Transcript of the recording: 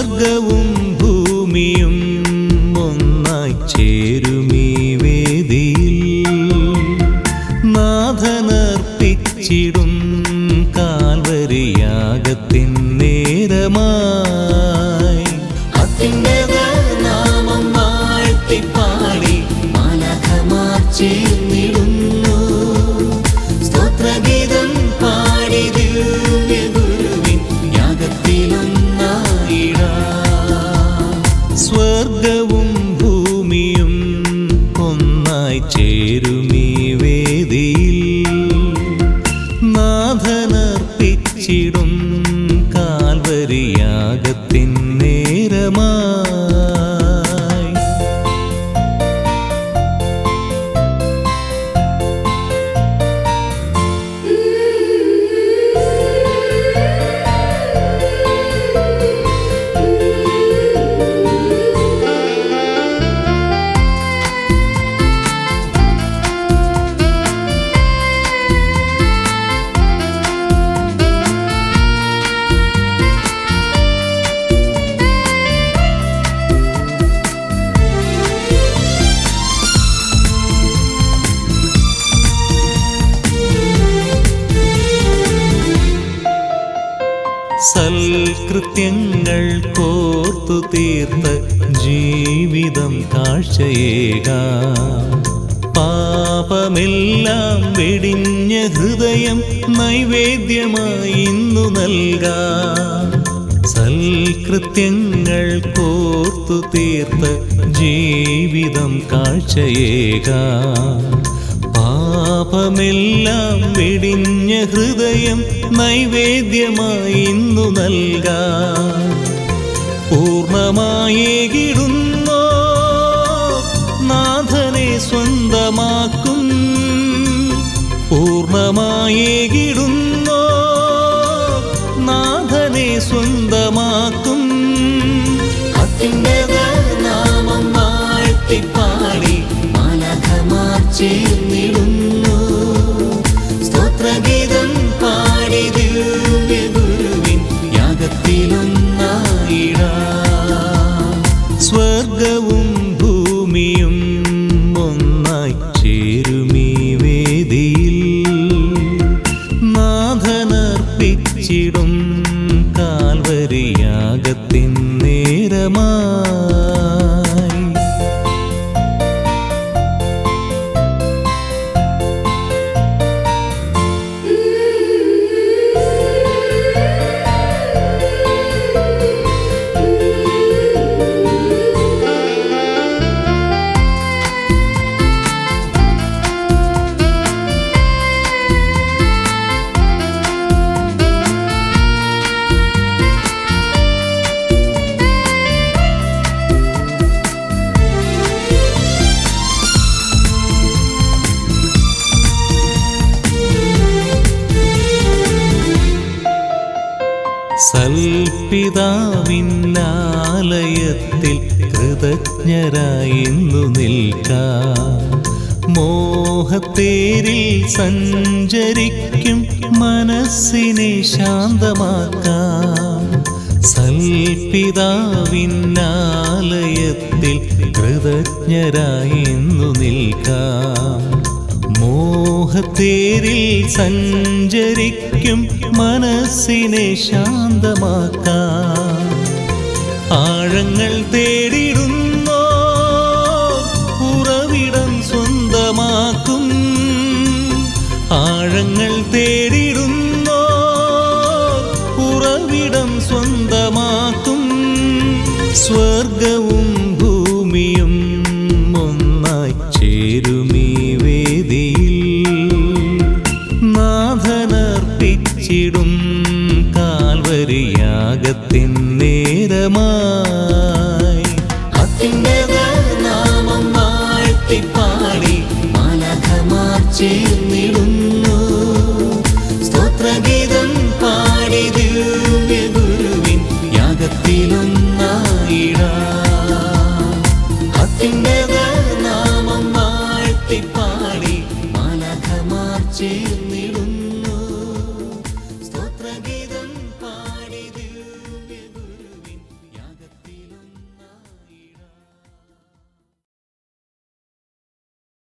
സ്വർഗവും ഭൂമിയും ഒന്നായി ചേരുമീ വേദിയിൽ നാഥനർപ്പിച്ചിടും കാൽവരിയാകത്തിൻ നേരമായി അത്യുന്നത നാമം വാഴ്ത്തിപ്പാടി മാലാഖമാർ ചേർന്നിടുന്നു സ്തോത്രഗീതം പാടി ദിവ്യ ഗുരുവിൻ യാഗത്തിലൊന്നായിടാം സ്വർഗവും ഭൂമിയും ഒന്നായി ചേരുമീ വേദിയിൽ നാഥനർപ്പിച്ചിടും കാൽവരിയാകത്തിൻ നേരമായി സൽകൃത്യങ്ങൾ കോർത്തു തീർത്ത് ജീവിതം കാഴ്ചയേകാം പാപമെല്ലാം വെടിഞ്ഞ ഹൃദയം നൈവേദ്യമായി ഇന്നു നൽകാം സൽകൃത്യങ്ങൾ കോർത്തു തീർത്ത് ജീവിതം കാഴ്ചയേകാം പാപമെല്ലാം വെടിഞ്ഞ ഹൃദയം നൈവേദ്യമായി ഇന്നു നൽകാം പൂർണ്ണമായേകിടുന്നോ നാഥനെ സ്വന്തമാക്കും പൂർണ്ണമായേകിടുന്നോ നാഥനെ സ്വന്തമാക്കും അത്യുന്നത നാമം വാഴ്ത്തിപ്പാടി മാലാഖമാർ ചേർന്നിടുന്നു സ്തോത്രഗീതം പാടി ദിവ്യ ഗുരുവിൻ യാഗത്തിലൊന്നായിടാം സ്വർഗവും ഭൂമിയും ഒന്നായി ചേരുമീ വേദിയിൽ നാഥനർപ്പിച്ചിടും കാൽവരിയാകത്തിൻ നേരമായി സൽപിതാവിന്നാലയത്തിൽ കൃതജ്ഞരായിന്നു നിൽക്കാം മോഹത്തേരിൽ സഞ്ചരിക്കും മനസ്സിനെ ശാന്തമാക്കാം സൽപിതാവിന്നാലയത്തിൽ കൃതജ്ഞരായിന്നു നിൽക്കാം മോഹത്തേരിൽ സഞ്ചരിക്കും മനസ്സിനെ ശാന്തമാക്കാം ആഴങ്ങൾ തേടിടുന്നോ ഉറവിടം സ്വന്തമാക്കും ആഴങ്ങൾ തേടിടുന്നോ ഉറവിടം സ്വന്തമാക്കും സ്വർഗവും ഭൂമിയും ഒന്നായി ചേരുമീ വേദിയിൽ നാഥനർപ്പിച്ചിടും കാൽവരിയാകത്തിൻ നേരമായി അത്യുന്നത നാമം വാഴ്ത്തിപ്പാടി മാലാഖമാർ ചേർന്ന്